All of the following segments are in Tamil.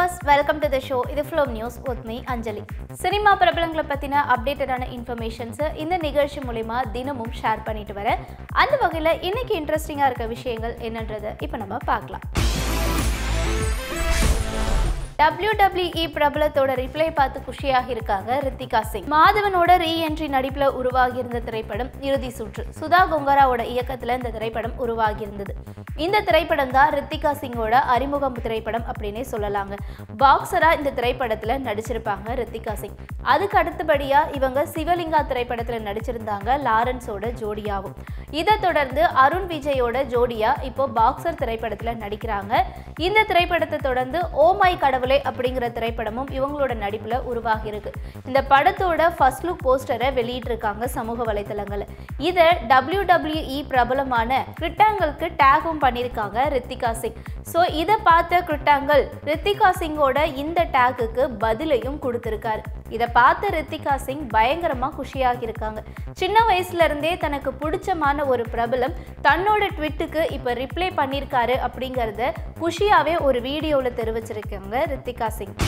viewers welcome to the show இது film news with me Anjali cinema பிரபலங்களை பற்றின அப்டேட்டடான இன்ஃபர்மேஷன்ஸை இந்த நிகழ்ச்சி மூலிமா தினமும் ஷேர் பண்ணிட்டு வரேன் அந்த வகையில் இன்னைக்கு இன்ட்ரெஸ்டிங்காக இருக்க விஷயங்கள் என்னன்றதை இப்போ நம்ம பார்க்கலாம் WWE பிரபலத்தோட ரிப்ளை பார்த்து குஷியாக இருக்காங்க ரித்திகா சிங் மாதவனோட ரீ என்ட்ரி நடிப்புல உருவாகி இருந்த திரைப்படம் இறுதி சுற்று சுதா கொங்கராவோட இயக்கத்துல இந்த திரைப்படம் உருவாகி இருந்தது இந்த திரைப்படம் தான் ரித்திகா சிங்கோட அறிமுகம் திரைப்படம் அப்படின்னே சொல்லலாங்க பாக்ஸரா இந்த திரைப்படத்துல நடிச்சிருப்பாங்க ரித்திகா சிங் அதுக்கு அடுத்தபடியா இவங்க சிவலிங்கா திரைப்படத்துல நடிச்சிருந்தாங்க லாரன்ஸோட ஜோடியாவும் இதை தொடர்ந்து அருண் விஜயோட ஜோடியா இப்போ பாக்ஸர் திரைப்படத்துல நடிக்கிறாங்க இந்த திரைப்படத்தை தொடர்ந்து ஓ மை கடவுளே அப்படிங்கிற திரைப்படமும் இவங்களோட நடிப்புல உருவாகி இருக்கு இந்த படத்தோட ஃபர்ஸ்ட் லுக் போஸ்டரை வெளியிட்டிருக்காங்க சமூக வலைத்தளங்கள்ல இதை டபிள்யூ டபிள்யூஇ பிரபலமான கிரிட்டாங்கலுக்கு டேகும் பண்ணியிருக்காங்க ரித்திகா சிங் ஸோ இதை பார்த்த கிரிட்டாங்கல் ரித்திகா சிங்கோட இந்த டேக்குக்கு பதிலையும் கொடுத்துருக்காரு இதை பார்த்த ரித்திகா சிங் பயங்கரமா குஷியாகி இருக்காங்க சின்ன வயசுல இருந்தே தனக்கு பிடிச்சமான ஒரு பிரபலம் தன்னோட ட்விட்டுக்கு இப்போ ரிப்ளை பண்ணியிருக்காரு அப்படிங்கிறத குஷியாவே ஒரு வீடியோவில் தெரிவிச்சிருக்காங்க ரித்திகா சிங்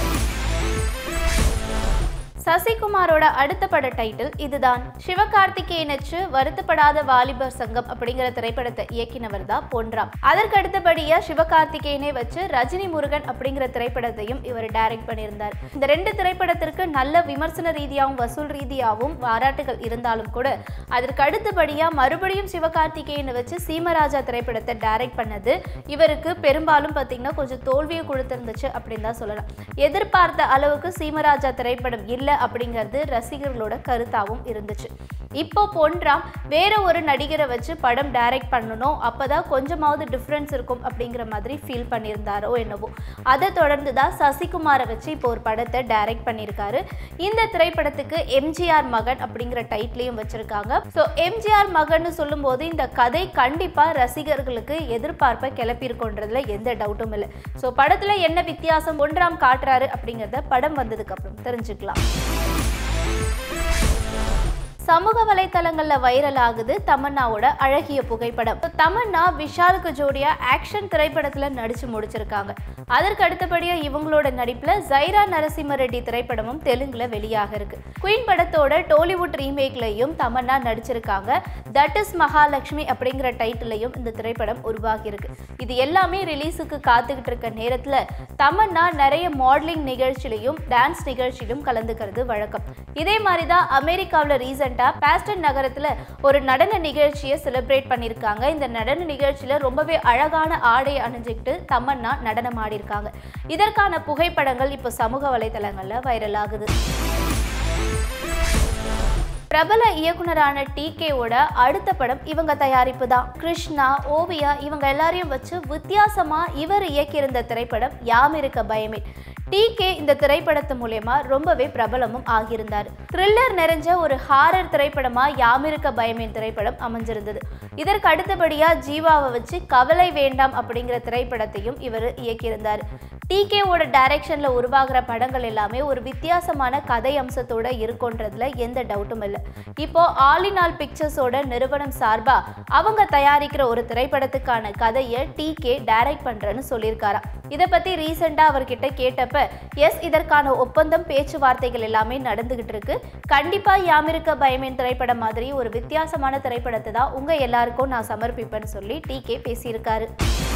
சசிகுமாரோட அடுத்த பட டைட்டில் இதுதான் சிவகார்த்திகேயனச்சு வருத்தப்படாத வாலிபர் சங்கம் அப்படிங்கிற திரைப்படத்தை இயக்கினவர் தான் பொன்ராம் அதற்கு அடுத்தபடியா சிவகார்த்திகேயனை வச்சு ரஜினி முருகன் அப்படிங்கிற திரைப்படத்தையும் இவர் டைரக்ட் பண்ணியிருந்தார் இந்த ரெண்டு திரைப்படத்திற்கு நல்ல விமர்சன ரீதியாகவும் வசூல் ரீதியாகவும் பாராட்டுகள் இருந்தாலும் கூட அதற்கு அடுத்தபடியா மறுபடியும் சிவகார்த்திகேயனை வச்சு சீமராஜா திரைப்படத்தை டைரக்ட் பண்ணது இவருக்கு பெரும்பாலும் பார்த்தீங்கன்னா கொஞ்சம் தோல்வியை கொடுத்திருந்துச்சு அப்படின்னு தான் சொல்லலாம் எதிர்பார்த்த அளவுக்கு சீமராஜா திரைப்படம் இல்லை அப்படிங்கிறது ரசிகர்களோட கருத்தாகவும் இருந்துச்சு இப்போ பொன்ராம் வேற ஒரு நடிகரை வச்சு படம் டைரக்ட் பண்ணணும் அப்பதான் கொஞ்சமாவது டிஃப்ரென்ஸ் இருக்கும் அப்படிங்கிற மாதிரி ஃபீல் பண்ணியிருந்தாரோ என்னவோ அதை தொடர்ந்து தான் சசிகுமாரை வச்சு இப்போ ஒரு படத்தை டைரக்ட் பண்ணியிருக்காரு இந்த திரைப்படத்துக்கு எம்ஜிஆர் மகன் அப்படிங்கிற டைட்டிலையும் வச்சிருக்காங்க ஸோ எம்ஜிஆர் மகன்னு சொல்லும்போது இந்த கதை கண்டிப்பா ரசிகர்களுக்கு எதிர்பார்ப்பை கிளப்பியிருக்கோன்றதுல எந்த டவுட்டும் இல்லை ஸோ படத்துல என்ன வித்தியாசம் ஒன்றாம் காட்டுறாரு அப்படிங்கிறத படம் வந்ததுக்கு அப்புறம் தெரிஞ்சுக்கலாம் சமூக வலைத்தளங்கள்ல வைரல் ஆகுது தமன்னாவோட அழகிய புகைப்படம் தமன்னா விஷாலுக்கு ஜோடியா ஆக்ஷன் திரைப்படத்துல நடிச்சு முடிச்சிருக்காங்க அதற்கு அடுத்தபடியா இவங்களோட நடிப்புல ஜைரா நரசிம்ம ரெட்டி திரைப்படமும் தெலுங்குல வெளியாக இருக்கு குயின் படத்தோட டோலிவுட் ரீமேக்லையும் தமன்னா நடிச்சிருக்காங்க தட் இஸ் மகாலட்சுமி அப்படிங்கிற டைட்டிலையும் இந்த திரைப்படம் உருவாகி இருக்கு இது எல்லாமே ரிலீஸுக்கு காத்துக்கிட்டு இருக்க நேரத்துல தமன்னா நிறைய மாடலிங் நிகழ்ச்சியிலையும் டான்ஸ் நிகழ்ச்சியிலும் கலந்துக்கிறது வழக்கம் இதே மாதிரி தான் அமெரிக்காவில் ரீசெண்டாக பாஸ்டன் நகரத்தில் ஒரு நடன நிகழ்ச்சியை செலிப்ரேட் பண்ணியிருக்காங்க இந்த நடன நிகழ்ச்சியில் ரொம்பவே அழகான ஆடை அணிஞ்சிக்கிட்டு தமன்னா நடனம் ஆடியிருக்காங்க இதற்கான புகைப்படங்கள் இப்போ சமூக வலைதளங்களில் வைரல் ஆகுது பிரபல இயக்குனரான டிகேவோட அடுத்த படம் இவங்க தயாரிப்பு தான் கிருஷ்ணா ஓவியா இவங்க எல்லாரையும் வச்சு வித்தியாசமா இவர் இயக்கியிருந்த திரைப்படம் யாம் இருக்க பயமே டிகே இந்த திரைப்படத்து மூலயமா ரொம்பவே பிரபலமும் ஆகியிருந்தார் த்ரில்லர் நிறைஞ்ச ஒரு ஹாரர் திரைப்படமா யாமிருக்க பயமேன் திரைப்படம் அமைஞ்சிருந்தது இதற்கு அடுத்தபடியா ஜீவாவை வச்சு கவலை வேண்டாம் அப்படிங்கிற திரைப்படத்தையும் இவர் இயக்கியிருந்தார் டிகேவோட டைரக்ஷன்ல உருவாகிற படங்கள் எல்லாமே ஒரு வித்தியாசமான கதை அம்சத்தோட இருக்குன்றதுல எந்த டவுட்டும் இல்லை இப்போ ஆல் இன் ஆல் பிக்சர்ஸோட நிறுவனம் சார்பா அவங்க தயாரிக்கிற ஒரு திரைப்படத்துக்கான கதையை டிகே டைரக்ட் பண்றேன்னு சொல்லியிருக்காராம் இதை பத்தி ரீசெண்டா அவர்கிட்ட கேட்டப்ப எஸ் இதற்கான ஒப்பந்தம் பேச்சுவார்த்தைகள் எல்லாமே நடந்துகிட்டு இருக்கு கண்டிப்பா யாமிருக்க பயமேன் திரைப்படம் மாதிரி ஒரு வித்தியாசமான திரைப்படத்தை தான் உங்க எல்லாருக்கும் நான் சமர்ப்பிப்பேன்னு சொல்லி டிகே பேசியிருக்காரு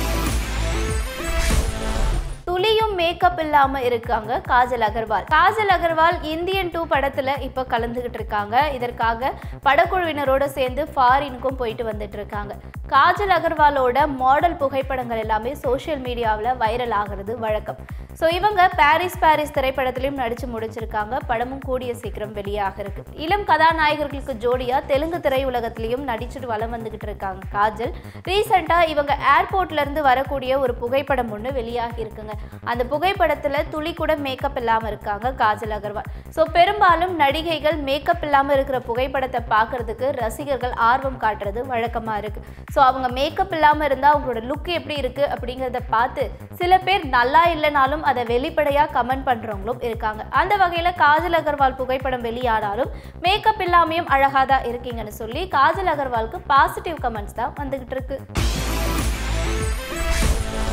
துளியும் மேக்கப் இல்லாம இருக்காங்க காஜல் அகர்வால் காஜல் அகர்வால் இந்தியன் டூ படத்துல இப்ப கலந்துகிட்டு இருக்காங்க இதற்காக படக்குழுவினரோட சேர்ந்து ஃபாரினுக்கும் போயிட்டு வந்துட்டு இருக்காங்க காஜல் அகர்வாலோட மாடல் புகைப்படங்கள் எல்லாமே சோஷியல் மீடியாவில் வைரல் ஆகிறது வழக்கம் ஸோ இவங்க பாரிஸ் பாரிஸ் திரைப்படத்திலையும் நடிச்சு முடிச்சிருக்காங்க படமும் கூடிய சீக்கிரம் வெளியாக இருக்கு இளம் கதாநாயகர்களுக்கு ஜோடியா தெலுங்கு திரையுலகத்திலையும் நடிச்சுட்டு வலம் வந்துகிட்டு இருக்காங்க காஜல் ரீசெண்டா இவங்க ஏர்போர்ட்ல இருந்து வரக்கூடிய ஒரு புகைப்படம் ஒன்று வெளியாகி இருக்குங்க அந்த புகைப்படத்துல துளி கூட மேக்கப் இல்லாம இருக்காங்க காஜல் அகர்வால் ஸோ பெரும்பாலும் நடிகைகள் மேக்கப் இல்லாம இருக்கிற புகைப்படத்தை பார்க்கறதுக்கு ரசிகர்கள் ஆர்வம் காட்டுறது வழக்கமா இருக்கு ஸோ அவங்க மேக்கப் இல்லாம இருந்தா அவங்களோட லுக் எப்படி இருக்கு அப்படிங்கிறத பார்த்து சில பேர் நல்லா இல்லைனாலும் அதை வெளிப்படையா கமெண்ட் பண்றவங்களும் இருக்காங்க அந்த வகையில காஜல் அகர்வால் புகைப்படம் வெளியானாலும் மேக்கப் இல்லாமையும் அழகா தான் இருக்கீங்கன்னு சொல்லி காஜல் அகர்வாலுக்கு பாசிட்டிவ் கமெண்ட்ஸ் தான் வந்துகிட்டு இருக்கு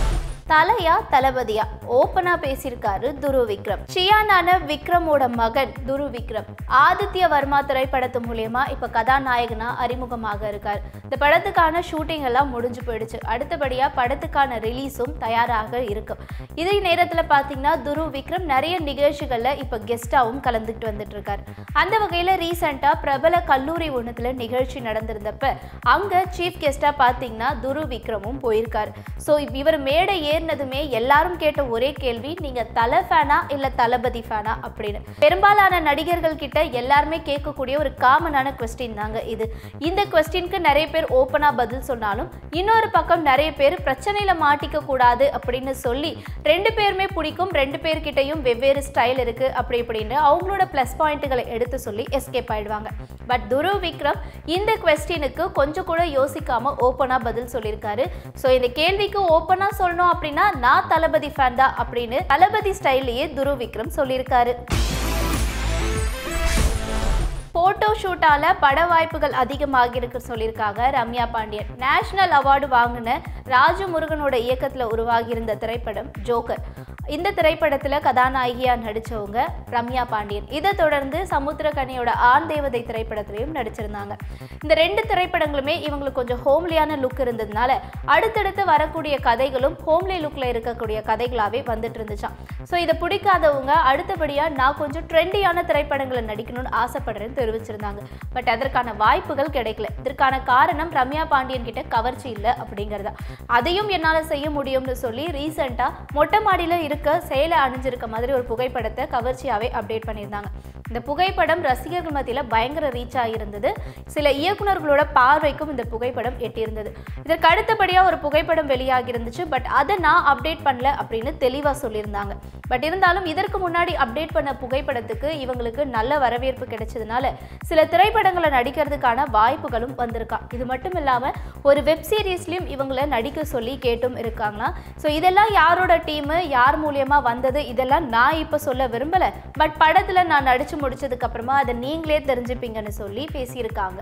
தலையா தளபதியா ஓப்பனா பேசியிருக்காரு துரு விக்ரம் சியானான விக்ரமோட மகன் துரு விக்ரம் ஆதித்ய வர்மா திரைப்படத்து மூலியமா இப்ப கதாநாயகனா அறிமுகமாக இருக்கார் இந்த படத்துக்கான ஷூட்டிங் எல்லாம் முடிஞ்சு போயிடுச்சு அடுத்தபடியா படத்துக்கான ரிலீஸும் தயாராக இருக்கும் இதே நேரத்துல பாத்தீங்கன்னா துரு விக்ரம் நிறைய நிகழ்ச்சிகள்ல இப்ப கெஸ்டாவும் கலந்துட்டு வந்துட்டு இருக்காரு அந்த வகையில ரீசெண்டா பிரபல கல்லூரி ஒண்ணுத்துல நிகழ்ச்சி நடந்திருந்தப்ப அங்க சீஃப் கெஸ்டா பாத்தீங்கன்னா துரு விக்ரமும் போயிருக்காரு ஸோ இவர் மேடை ஏறினதுமே எல்லாரும் கேட்ட ஒரே கேள்வி நீங்க தலை ஃபேனா இல்ல தளபதி ஃபேனா அப்படின்னு பெரும்பாலான நடிகர்கள் கிட்ட எல்லாருமே கேட்கக்கூடிய ஒரு காமனான கொஸ்டின் தாங்க இது இந்த கொஸ்டினுக்கு நிறைய பேர் ஓப்பனா பதில் சொன்னாலும் இன்னொரு பக்கம் நிறைய பேர் பிரச்சனையில மாட்டிக்க கூடாது அப்படின்னு சொல்லி ரெண்டு பேருமே பிடிக்கும் ரெண்டு பேர்கிட்டயும் வெவ்வேறு ஸ்டைல் இருக்கு அப்படி இப்படின்னு அவங்களோட ப்ளஸ் பாயிண்ட்டுகளை எடுத்து சொல்லி எஸ்கேப் ஆயிடுவாங்க பட் துரு விக்ரம் இந்த கொஸ்டினுக்கு கொஞ்சம் கூட யோசிக்காம ஓப்பனா பதில் சொல்லியிருக்காரு ஸோ இந்த கேள்விக்கு ஓப்பனா சொல்லணும் அப்படின்னா நான் தளபதி ஃபேன் தான் அப்படின்னு தளபதி ஸ்டைல்லையே துரு விக்ரம் சொல்லியிருக்காரு போட்டோ ஷூட்டால பட வாய்ப்புகள் அதிகமாக இருக்கு சொல்லியிருக்காங்க ரம்யா பாண்டியன் நேஷனல் அவார்டு வாங்கின ராஜு முருகனோட இயக்கத்துல உருவாகி இருந்த திரைப்படம் ஜோக்கர் இந்த திரைப்படத்துல கதாநாயகியா நடிச்சவங்க ரம்யா பாண்டியன் இதை தொடர்ந்து சமுத்திரக்கனியோட ஆண் தேவதை திரைப்படத்திலையும் நடிச்சிருந்தாங்க இந்த ரெண்டு திரைப்படங்களுமே இவங்களுக்கு கொஞ்சம் ஹோம்லியான லுக் இருந்ததுனால அடுத்தடுத்து வரக்கூடிய கதைகளும் ஹோம்லி லுக்ல இருக்கக்கூடிய கதைகளாவே வந்துட்டு இருந்துச்சாம் ஸோ இதை பிடிக்காதவங்க அடுத்தபடியா நான் கொஞ்சம் ட்ரெண்டியான திரைப்படங்களை நடிக்கணும்னு ஆசைப்படுறேன்னு தெரிவிச்சிருந்தாங்க பட் அதற்கான வாய்ப்புகள் கிடைக்கல இதற்கான காரணம் ரம்யா பாண்டியன் கிட்ட கவர்ச்சி இல்லை அப்படிங்கிறதா அதையும் என்னால் செய்ய முடியும்னு சொல்லி ரீசெண்டாக மொட்டை மாடியில் இருக்க சேலை அணிஞ்சிருக்க மாதிரி ஒரு புகைப்படத்தை கவர்ச்சியாகவே அப்டேட் பண்ணியிருந்தாங்க இந்த புகைப்படம் ரசிகர்கள் மத்தியில் பயங்கர ரீச் ஆகியிருந்தது சில இயக்குனர்களோட பார்வைக்கும் இந்த புகைப்படம் எட்டியிருந்தது இதற்கு அடுத்தபடியாக ஒரு புகைப்படம் வெளியாகி இருந்துச்சு பட் அதை நான் அப்டேட் பண்ணல அப்படின்னு தெளிவாக சொல்லியிருந்தாங்க பட் இருந்தாலும் இதற்கு முன்னாடி அப்டேட் பண்ண புகைப்படத்துக்கு இவங்களுக்கு நல்ல வரவேற்பு கிடைச்சதுனால சில திரைப்படங்களை நடிக்கிறதுக்கான வாய்ப்புகளும் வந்திருக்கா இது மட்டும் இல்லாமல் ஒரு வெப் சீரிஸ்லையும் இவங்கள நடிக்க சொல்லி கேட்டும் இருக்காங்களாம் ஸோ இதெல்லாம் யாரோட டீமு யார் மூலியமாக வந்தது இதெல்லாம் நான் இப்போ சொல்ல விரும்பலை பட் படத்தில் நான் நடித்து முடிச்சதுக்கு அப்புறமா அதை நீங்களே தெரிஞ்சுப்பீங்கன்னு சொல்லி பேசியிருக்காங்க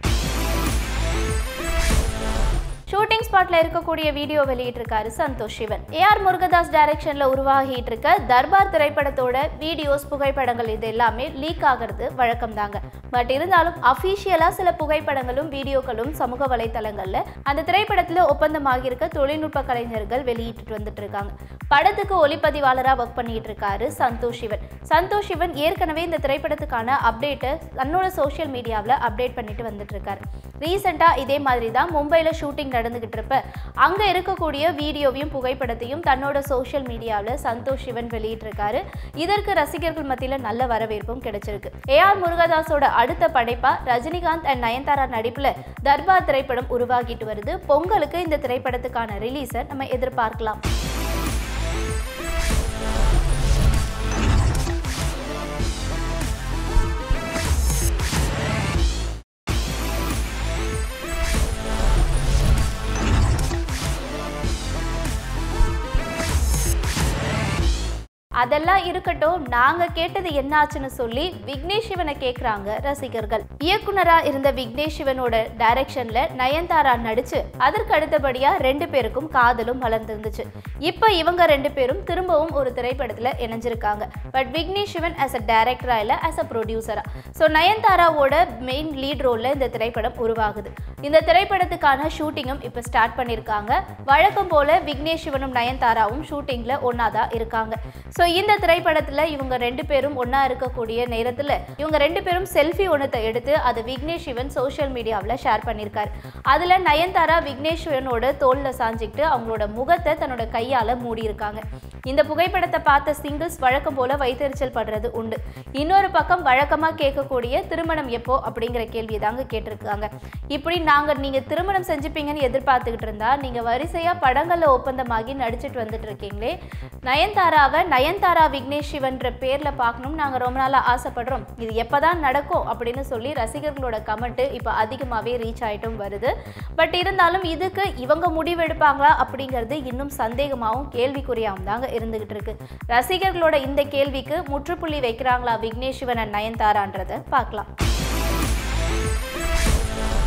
ஷூட்டிங் ஸ்பாட்ல இருக்கக்கூடிய வீடியோ வெளியிட்டிருக்காரு சந்தோஷ் சிவன் ஏஆர் முருகதாஸ் டைரக்ஷன்ல உருவாகிட்டு இருக்க தர்பார் திரைப்படத்தோட வீடியோஸ் புகைப்படங்கள் இது எல்லாமே லீக் ஆகிறது வழக்கம் தாங்க பட் இருந்தாலும் அஃபீஷியலா சில புகைப்படங்களும் வீடியோக்களும் சமூக வலைத்தளங்கள்ல அந்த திரைப்படத்துல ஒப்பந்தமாகி இருக்க தொழில்நுட்ப கலைஞர்கள் வெளியிட்டு வந்துட்டு இருக்காங்க படத்துக்கு ஒளிப்பதிவாளராக ஒர்க் பண்ணிட்டு இருக்காரு சந்தோஷ் சிவன் சந்தோஷ் சிவன் ஏற்கனவே இந்த திரைப்படத்துக்கான அப்டேட்டை தன்னோட சோஷியல் மீடியாவில் அப்டேட் பண்ணிட்டு வந்துட்டு இருக்காரு ரீசெண்டாக இதே மாதிரி தான் மும்பையில் ஷூட்டிங் நடந்துகிட்டு இருப்ப அங்கே இருக்கக்கூடிய வீடியோவையும் புகைப்படத்தையும் தன்னோட சோஷியல் மீடியாவில் சந்தோஷ் சிவன் வெளியிட்டிருக்காரு இதற்கு ரசிகர்கள் மத்தியில் நல்ல வரவேற்பும் கிடைச்சிருக்கு ஏஆர் முருகதாஸோட அடுத்த படைப்பா ரஜினிகாந்த் அண்ட் நயன்தாரா நடிப்பில் தர்பார் திரைப்படம் உருவாகிட்டு வருது பொங்கலுக்கு இந்த திரைப்படத்துக்கான ரிலீஸை நம்ம எதிர்பார்க்கலாம் அதெல்லாம் இருக்கட்டும் நாங்க கேட்டது என்னாச்சுன்னு சொல்லி விக்னேஷ் சிவனை கேக்குறாங்க ரசிகர்கள் இயக்குனரா இருந்த விக்னேஷ் சிவனோட டைரக்ஷன்ல நயன்தாரா நடிச்சு அதற்கு அடுத்தபடியா ரெண்டு பேருக்கும் காதலும் வளர்ந்துருந்துச்சு இப்போ இவங்க ரெண்டு பேரும் திரும்பவும் ஒரு திரைப்படத்துல இணைஞ்சிருக்காங்க but Vignesh Shivan as a டைரக்டரா இல்ல as a ப்ரொடியூசரா ஸோ நயன்தாராவோட மெயின் லீட் ரோல்ல இந்த திரைப்படம் உருவாகுது இந்த திரைப்படத்துக்கான ஷூட்டிங்கும் இப்போ ஸ்டார்ட் பண்ணியிருக்காங்க வழக்கம் போல விக்னேஷ் சிவனும் நயன்தாராவும் ஷூட்டிங்ல ஒன்னா தான் இருக்காங்க ஸோ இந்த திரைப்படத்தில் இவங்க ரெண்டு பேரும் ஒன்றா இருக்கக்கூடிய நேரத்தில் இவங்க ரெண்டு பேரும் செல்ஃபி ஒன்றத்தை எடுத்து அதை விக்னேஷ் சிவன் சோஷியல் மீடியாவில் ஷேர் பண்ணியிருக்காரு அதில் நயன்தாரா விக்னேஷ் சிவனோட தோளில் சாஞ்சிக்கிட்டு அவங்களோட முகத்தை தன்னோட கையால் மூடியிருக்காங்க இந்த புகைப்படத்தை பார்த்த சிங்கிள்ஸ் வழக்கம் போல வைத்தறிச்சல் படுறது உண்டு இன்னொரு பக்கம் வழக்கமாக கேட்கக்கூடிய திருமணம் எப்போ அப்படிங்கிற கேள்வி தாங்க கேட்டிருக்காங்க இப்படி நாங்கள் நீங்கள் திருமணம் செஞ்சுப்பீங்கன்னு எதிர்பார்த்துக்கிட்டு இருந்தா நீங்கள் வரிசையாக படங்களில் ஒப்பந்தமாகி நடிச்சிட்டு வந்துட்டு இருக்கீங்களே நயன்தாராவை நயன்தாரா விக்னேஷ் சிவன்ற பேரில் பார்க்கணும்னு நாங்கள் ரொம்ப நாளாக ஆசைப்படுறோம் இது எப்போ தான் நடக்கும் அப்படின்னு சொல்லி ரசிகர்களோட கமெண்ட்டு இப்போ அதிகமாகவே ரீச் ஆகிட்டும் வருது பட் இருந்தாலும் இதுக்கு இவங்க முடிவெடுப்பாங்களா அப்படிங்கிறது இன்னும் சந்தேகமாகவும் கேள்விக்குறியாகவும் தாங்க இருந்துகிட்டு இருக்கு ரசிகர்களோட இந்த கேள்விக்கு முற்றுப்புள்ளி வைக்கிறாங்களா விக்னேஷ் சிவன் and நயன்தாரான்றதை பார்க்கலாம்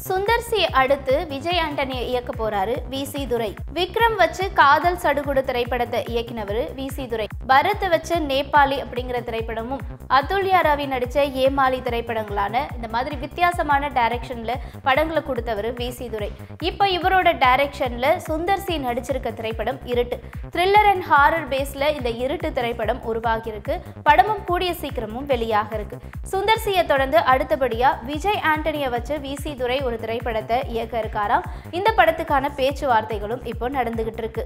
சுந்தர் சி அடுத்து விஜய் ஆண்டனியை இயக்க போறாரு வி சி துரை விக்ரம் வச்சு காதல் சடுகுடு திரைப்படத்தை இயக்கினவர் வி சி துரை பரத் வச்சு நேபாளி அப்படிங்கிற திரைப்படமும் அதுல்யா ரவி நடிச்ச ஏமாளி திரைப்படங்களான இந்த மாதிரி வித்தியாசமான டைரக்ஷன்ல படங்களை கொடுத்தவர் வி சி துரை இப்போ இவரோட டைரக்ஷன்ல சுந்தர் சி நடிச்சிருக்க திரைப்படம் இருட்டு த்ரில்லர் அண்ட் ஹாரர் பேஸ்ல இந்த இருட்டு திரைப்படம் உருவாகி இருக்கு படமும் கூடிய சீக்கிரமும் வெளியாக இருக்கு சுந்தர் சியை தொடர்ந்து அடுத்தபடியா விஜய் ஆண்டனியை வச்சு வி சி துரை ஒரு திரைப்படத்தை இயக்க இருக்காராம் இந்த படத்துக்கான பேச்சுவார்த்தைகளும் இப்போ நடந்துகிட்டு இருக்கு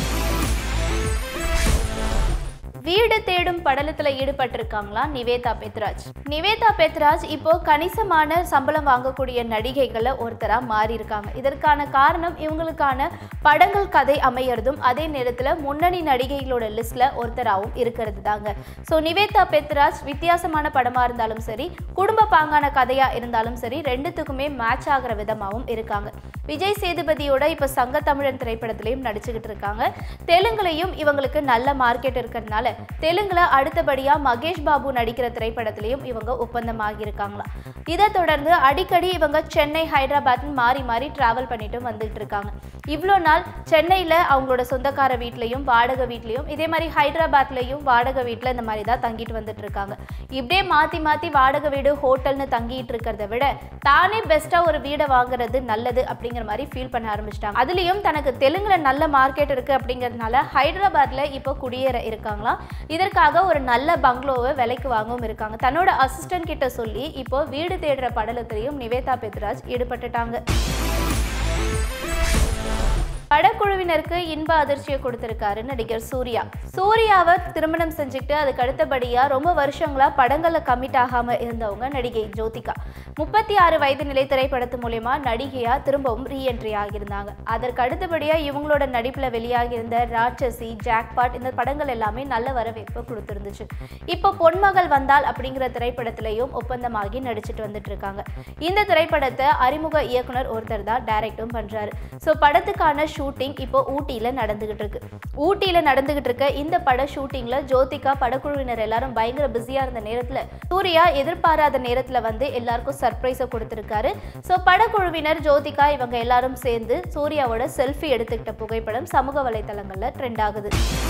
வீடு தேடும் படலத்துல ஈடுபட்டிருக்காங்களா நிவேதா பெத்ராஜ் நிவேதா பெத்ராஜ் இப்போ கணிசமான சம்பளம் வாங்கக்கூடிய நடிகைகள்ல ஒருத்தரா மாறி இருக்காங்க இதற்கான காரணம் இவங்களுக்கான படங்கள் கதை அமையறதும் அதே நேரத்துல முன்னணி நடிகைகளோட லிஸ்ட்ல ஒருத்தராகவும் இருக்கிறது தாங்க ஸோ நிவேதா பெத்ராஜ் வித்தியாசமான படமா இருந்தாலும் சரி குடும்ப பாங்கான கதையா இருந்தாலும் சரி ரெண்டுத்துக்குமே மேட்ச் ஆகிற விதமாகவும் இருக்காங்க விஜய் சேதுபதியோட இப்போ சங்க தமிழன் திரைப்படத்திலையும் நடிச்சுக்கிட்டு இருக்காங்க தெலுங்குலையும் இவங்களுக்கு நல்ல மார்க்கெட் இருக்கிறதுனால தெலுங்குல அடுத்தபடியா மகேஷ் பாபு நடிக்கிற திரைப்படத்திலையும் இவங்க ஒப்பந்தமாகி இருக்காங்களா இதை தொடர்ந்து அடிக்கடி இவங்க சென்னை ஹைதராபாத்னு மாறி மாறி டிராவல் பண்ணிட்டு வந்துட்டு இருக்காங்க இவ்வளோ நாள் சென்னையில் அவங்களோட சொந்தக்கார வீட்லேயும் வாடகை வீட்லேயும் இதே மாதிரி ஹைதராபாத்லேயும் வாடகை வீட்டில் இந்த மாதிரி தான் தங்கிட்டு வந்துட்டு இருக்காங்க இப்படியே மாற்றி மாற்றி வாடகை வீடு ஹோட்டல்னு தங்கிட்டு இருக்கிறத விட தானே பெஸ்ட்டாக ஒரு வீடை வாங்குறது நல்லது அப்படிங்கிற மாதிரி ஃபீல் பண்ண ஆரம்பிச்சிட்டாங்க அதுலேயும் தனக்கு தெலுங்குல நல்ல மார்க்கெட் இருக்குது அப்படிங்கிறதுனால ஹைதராபாத்தில் இப்போ குடியேற இருக்காங்களாம் இதற்காக ஒரு நல்ல பங்களோவை விலைக்கு வாங்கவும் இருக்காங்க தன்னோட அசிஸ்டன்ட் கிட்ட சொல்லி இப்போ வீடு தேடுற படலத்திலையும் நிவேதா பெத்ராஜ் ஈடுபட்டுட்டாங்க படக்குழுவினருக்கு இன்ப அதிர்ச்சியை கொடுத்திருக்காரு நடிகர் சூர்யா சூர்யாவை திருமணம் செஞ்சுக்கிட்டு அதுக்கு அடுத்தபடியா ரொம்ப வருஷங்களா படங்கள்ல கமிட் ஆகாம இருந்தவங்க நடிகை ஜோதிகா முப்பத்தி ஆறு வயது நிலை திரைப்படத்து மூலயமா நடிகையா திரும்பவும் ரீஎன்ட்ரி ஆகியிருந்தாங்க அதற்கு அடுத்தபடியா இவங்களோட நடிப்புல வெளியாகியிருந்த ராட்சசி ஜாக்பாட் இந்த படங்கள் எல்லாமே நல்ல வரவேற்பு கொடுத்திருந்துச்சு இப்போ பொன்மகள் வந்தால் அப்படிங்கிற திரைப்படத்திலையும் ஒப்பந்தமாகி நடிச்சிட்டு வந்துட்டு இருக்காங்க இந்த திரைப்படத்தை அறிமுக இயக்குனர் ஒருத்தர் தான் டைரக்டும் பண்றாரு ஸோ படத்துக்கான ஷூட்டிங் இப்போ ஊட்டியில நடந்துகிட்டு இருக்கு ஊட்டியில நடந்துகிட்டு இருக்க இந்த பட ஷூட்டிங்ல ஜோதிகா படக்குழுவினர் எல்லாரும் பயங்கர பிஸியா இருந்த நேரத்துல சூர்யா எதிர்பாராத நேரத்துல வந்து எல்லாருக்கும் சர்ப்ரைஸை கொடுத்திருக்காரு ஸோ படக்குழுவினர் ஜோதிகா இவங்க எல்லாரும் சேர்ந்து சூர்யாவோட செல்ஃபி எடுத்துக்கிட்ட புகைப்படம் சமூக வலைத்தளங்கள்ல ட்ரெண்ட் ஆகுது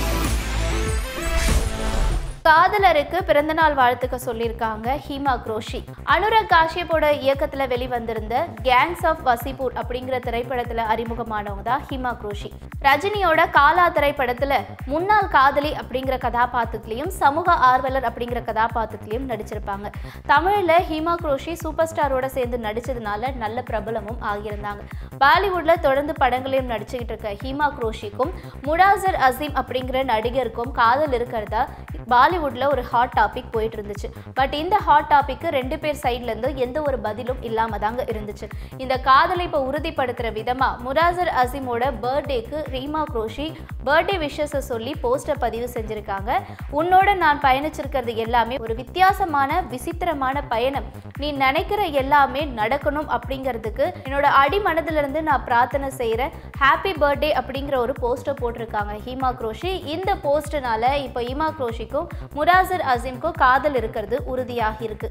காதலருக்கு பிறந்தநாள் வாழ்த்துக்க சொல்லியிருக்காங்க ஹீமா குரோஷி அனுராக் காஷ்யப்போட இயக்கத்துல வெளிவந்திருந்த கேங்ஸ் ஆஃப் வசிபூர் அப்படிங்கிற திரைப்படத்துல அறிமுகமானவங்க தான் ஹீமா குரோஷி ரஜினியோட காலா திரைப்படத்துல முன்னாள் காதலி அப்படிங்கிற கதாபாத்திரத்திலையும் சமூக ஆர்வலர் அப்படிங்கிற கதாபாத்திரத்திலையும் நடிச்சிருப்பாங்க தமிழ்ல ஹீமா குரோஷி சூப்பர் ஸ்டாரோட சேர்ந்து நடிச்சதுனால நல்ல பிரபலமும் ஆகியிருந்தாங்க பாலிவுட்ல தொடர்ந்து படங்களையும் நடிச்சுக்கிட்டு இருக்க ஹீமா குரோஷிக்கும் முடாசர் அசீம் அப்படிங்கிற நடிகருக்கும் காதல் இருக்கிறதா பாலிவுட்ல ஒரு ஹாட் டாபிக் போயிட்டு இருந்துச்சு பட் இந்த ஹாட் டாபிக்கு ரெண்டு பேர் சைட்ல இருந்து எந்த ஒரு பதிலும் இல்லாம தாங்க இருந்துச்சு இந்த காதலை இப்போ உறுதிப்படுத்துற விதமா முராசர் அசீமோட பர்த்டேக்கு ரீமா குரோஷி பர்த்டே விஷஸை சொல்லி போஸ்டர் பதிவு செஞ்சிருக்காங்க உன்னோட நான் பயணிச்சிருக்கிறது எல்லாமே ஒரு வித்தியாசமான விசித்திரமான பயணம் நீ நினைக்கிற எல்லாமே நடக்கணும் அப்படிங்கிறதுக்கு என்னோட அடிமனதுல இருந்து நான் பிரார்த்தனை செய்கிறேன் ஹாப்பி பர்த்டே அப்படிங்கிற ஒரு போஸ்டர் போட்டிருக்காங்க ஹீமா குரோஷி இந்த போஸ்ட்னால இப்போ ஹீமா குரோஷிக்கும் முராசர் அசீம்க்கும் காதல் இருக்கிறது உறுதியாகி இருக்கு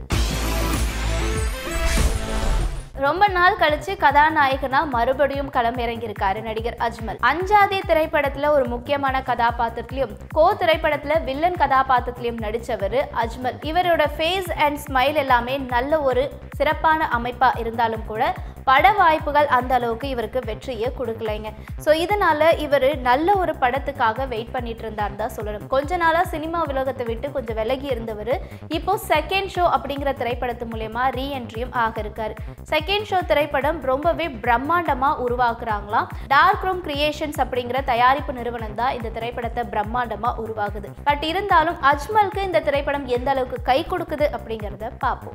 ரொம்ப நாள் கழிச்சு கதாநாயகனா மறுபடியும் களம் இறங்கியிருக்காரு நடிகர் அஜ்மல் அஞ்சாதே திரைப்படத்துல ஒரு முக்கியமான கதாபாத்திரத்திலையும் கோ திரைப்படத்துல வில்லன் கதாபாத்திரத்திலையும் நடிச்சவர் அஜ்மல் இவரோட ஃபேஸ் அண்ட் ஸ்மைல் எல்லாமே நல்ல ஒரு சிறப்பான அமைப்பா இருந்தாலும் கூட பட வாய்ப்புகள் அந்த அளவுக்கு இவருக்கு வெற்றியை கொடுக்கலைங்க ஸோ இதனால இவர் நல்ல ஒரு படத்துக்காக வெயிட் பண்ணிட்டு இருந்தார் தான் சொல்லணும் கொஞ்ச நாளாக சினிமா உலகத்தை விட்டு கொஞ்சம் விலகி இருந்தவர் இப்போ செகண்ட் ஷோ அப்படிங்கிற திரைப்படத்து மூலயமா ரீஎன்ட்ரியும் ஆக இருக்காரு செகண்ட் ஷோ திரைப்படம் ரொம்பவே பிரம்மாண்டமாக உருவாக்குறாங்களாம் டார்க் ரூம் கிரியேஷன்ஸ் அப்படிங்கிற தயாரிப்பு நிறுவனம் தான் இந்த திரைப்படத்தை பிரம்மாண்டமாக உருவாகுது பட் இருந்தாலும் அஜ்மலுக்கு இந்த திரைப்படம் எந்த அளவுக்கு கை கொடுக்குது அப்படிங்கிறத பார்ப்போம்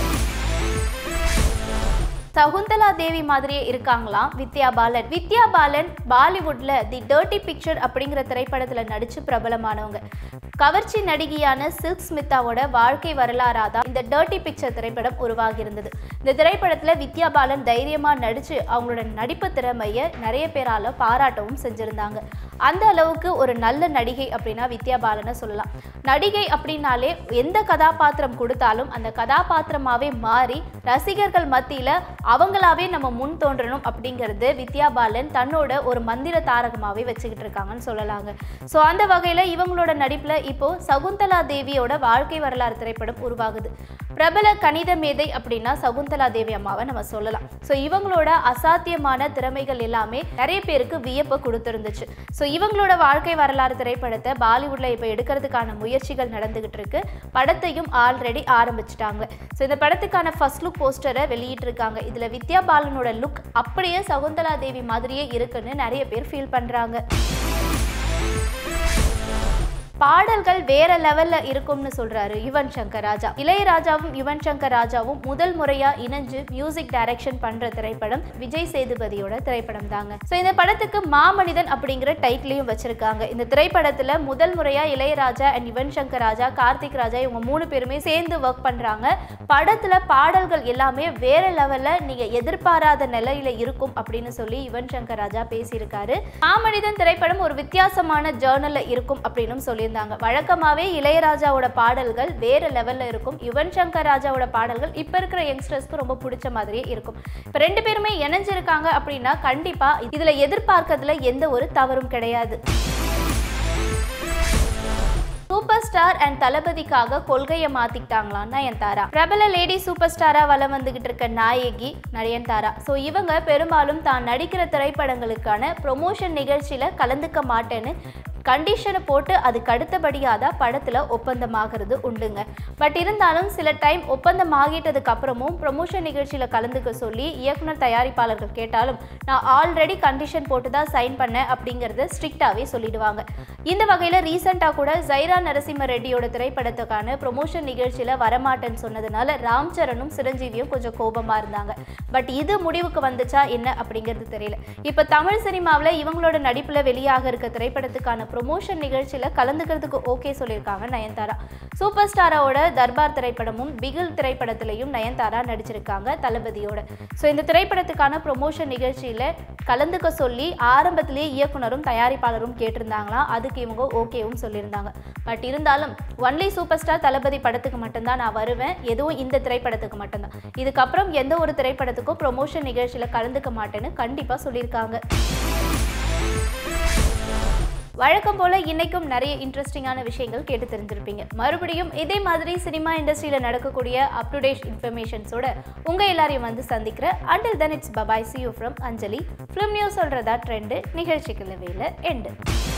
சகுந்தலா தேவி மாதிரியே இருக்காங்களாம் வித்யா பாலன் வித்யா பாலன் பாலிவுட்ல தி டர்ட்டி பிக்சர் அப்படிங்கிற திரைப்படத்துல நடிச்சு பிரபலமானவங்க கவர்ச்சி நடிகையான சில்க் ஸ்மிதாவோட வாழ்க்கை வரலாறா தான் இந்த டர்ட்டி பிக்சர் திரைப்படம் உருவாகி இருந்தது இந்த திரைப்படத்துல வித்யா பாலன் தைரியமா நடிச்சு அவங்களோட நடிப்பு திறமையை நிறைய பேரால பாராட்டவும் செஞ்சிருந்தாங்க அந்த அளவுக்கு ஒரு நல்ல நடிகை அப்படின்னா வித்யா பாலனை சொல்லலாம் நடிகை அப்படின்னாலே எந்த கதாபாத்திரம் கொடுத்தாலும் அந்த கதாபாத்திரமாவே மாறி ரசிகர்கள் மத்தியில் அவங்களாவே நம்ம முன் தோன்றணும் அப்படிங்கிறது வித்யா பாலன் தன்னோட ஒரு மந்திர தாரகமாகவே வச்சுக்கிட்டு இருக்காங்கன்னு சொல்லலாங்க ஸோ அந்த வகையில் இவங்களோட நடிப்பில் இப்போ சகுந்தலா தேவியோட வாழ்க்கை வரலாறு திரைப்படம் உருவாகுது பிரபல கணித மேதை அப்படின்னா சகுந்தலா தேவி அம்மாவை நம்ம சொல்லலாம் ஸோ இவங்களோட அசாத்தியமான திறமைகள் எல்லாமே நிறைய பேருக்கு வியப்பை கொடுத்துருந்துச்சு ஸோ இவங்களோட வாழ்க்கை வரலாறு திரைப்படத்தை பாலிவுட்ல இப்போ எடுக்கிறதுக்கான முயற்சிகள் நடந்துகிட்டு இருக்கு படத்தையும் ஆல்ரெடி ஆரம்பிச்சிட்டாங்க ஸோ இந்த படத்துக்கான ஃபர்ஸ்ட் லுக் போஸ்டரை வெளியிட்டிருக்காங்க இதில் வித்யா பாலனோட லுக் அப்படியே சகுந்தலா தேவி மாதிரியே இருக்குன்னு நிறைய பேர் ஃபீல் பண்ணுறாங்க பாடல்கள் வேற லெவல்ல இருக்கும்னு சொல்றாரு யுவன் சங்கர் ராஜா இளையராஜாவும் யுவன் சங்கர் ராஜாவும் முதல் முறையா இணைஞ்சு மியூசிக் டைரக்ஷன் பண்ற திரைப்படம் விஜய் சேதுபதியோட திரைப்படம் தாங்க ஸோ இந்த படத்துக்கு மாமனிதன் அப்படிங்கிற டைட்டிலையும் வச்சிருக்காங்க இந்த திரைப்படத்துல முதல் முறையா இளையராஜா அண்ட் யுவன் சங்கர் ராஜா கார்த்திக் ராஜா இவங்க மூணு பேருமே சேர்ந்து ஒர்க் பண்றாங்க படத்துல பாடல்கள் எல்லாமே வேற லெவல்ல நீங்க எதிர்பாராத நிலையில இருக்கும் அப்படின்னு சொல்லி யுவன் சங்கர் ராஜா பேசியிருக்காரு மாமனிதன் திரைப்படம் ஒரு வித்தியாசமான ஜேர்னல்ல இருக்கும் அப்படின்னு சொல்லியிருந்தாங்க வழக்கமாவே இளையராஜாவோட பாடல்கள் வேற லெவல்ல இருக்கும் யுவன் சங்கர் ராஜாவோட பாடல்கள் இப்ப இருக்கிற யங்ஸ்டர்ஸ்க்கு ரொம்ப பிடிச்ச மாதிரியே இருக்கும் இப்ப ரெண்டு பேருமே இணைஞ்சிருக்காங்க அப்படின்னா கண்டிப்பா இதுல எதிர்பார்க்கறதுல எந்த ஒரு தவறும் கிடையாது சூப்பர் ஸ்டார் அண்ட் தளபதிக்காக கொள்கையை மாத்திக்கிட்டாங்களாம் நயன்தாரா பிரபல லேடி சூப்பர் ஸ்டாரா வலம் வந்துகிட்டு இருக்க நாயகி நயன்தாரா ஸோ இவங்க பெரும்பாலும் தான் நடிக்கிற திரைப்படங்களுக்கான ப்ரொமோஷன் நிகழ்ச்சியில கலந்துக்க மாட்டேன்னு கண்டிஷனை போட்டு அதுக்கு அடுத்தபடியாக தான் படத்தில் ஒப்பந்தமாகிறது உண்டுங்க பட் இருந்தாலும் சில டைம் ஒப்பந்தம் ஆகிட்டதுக்கு அப்புறமும் ப்ரொமோஷன் நிகழ்ச்சியில் கலந்துக்க சொல்லி இயக்குனர் தயாரிப்பாளர்கள் கேட்டாலும் நான் ஆல்ரெடி கண்டிஷன் போட்டு தான் சைன் பண்ணேன் அப்படிங்கிறத ஸ்ட்ரிக்டாகவே சொல்லிடுவாங்க இந்த வகையில் ரீசெண்டாக கூட ஜைரா நரசிம்ம ரெட்டியோட திரைப்படத்துக்கான ப்ரொமோஷன் நிகழ்ச்சியில் வரமாட்டேன்னு சொன்னதுனால ராம் சரணும் சிரஞ்சீவியும் கொஞ்சம் கோபமாக இருந்தாங்க பட் இது முடிவுக்கு வந்துச்சா என்ன அப்படிங்கிறது தெரியல இப்போ தமிழ் சினிமாவில் இவங்களோட நடிப்பில் வெளியாக இருக்க திரைப்படத்துக்கான ப்ரொமோஷன் நிகழ்ச்சியில் கலந்துக்கிறதுக்கு ஓகே சொல்லியிருக்காங்க நயன்தாரா சூப்பர் ஸ்டாரோட தர்பார் திரைப்படமும் பிகில் திரைப்படத்திலையும் நயன்தாரா நடிச்சிருக்காங்க தளபதியோட ஸோ இந்த திரைப்படத்துக்கான ப்ரொமோஷன் நிகழ்ச்சியில் கலந்துக்க சொல்லி ஆரம்பத்திலேயே இயக்குனரும் தயாரிப்பாளரும் கேட்டிருந்தாங்களாம் அதுக்கு இவங்க ஓகேவும் சொல்லியிருந்தாங்க பட் இருந்தாலும் ஒன்லி சூப்பர் ஸ்டார் தளபதி படத்துக்கு மட்டும்தான் நான் வருவேன் எதுவும் இந்த திரைப்படத்துக்கு மட்டும்தான் இதுக்கப்புறம் எந்த ஒரு திரைப்படத்துக்கும் ப்ரொமோஷன் நிகழ்ச்சியில் கலந்துக்க மாட்டேன்னு கண்டிப்பாக சொல்லியிருக்காங்க வழக்கம் போல இன்னைக்கும் நிறைய இன்ட்ரெஸ்டிங்கான விஷயங்கள் கேட்டு தெரிஞ்சிருப்பீங்க மறுபடியும் இதே மாதிரி சினிமா இண்டஸ்ட்ரியில் நடக்கக்கூடிய அப் டு டேட் இன்ஃபர்மேஷன்ஸோட உங்க எல்லாரையும் வந்து சந்திக்கிறேன் until then it's bye bye see you from Anjali film news சொல்றதா ட்ரெண்டு நிகழ்ச்சிக்கு வேலை எண்டு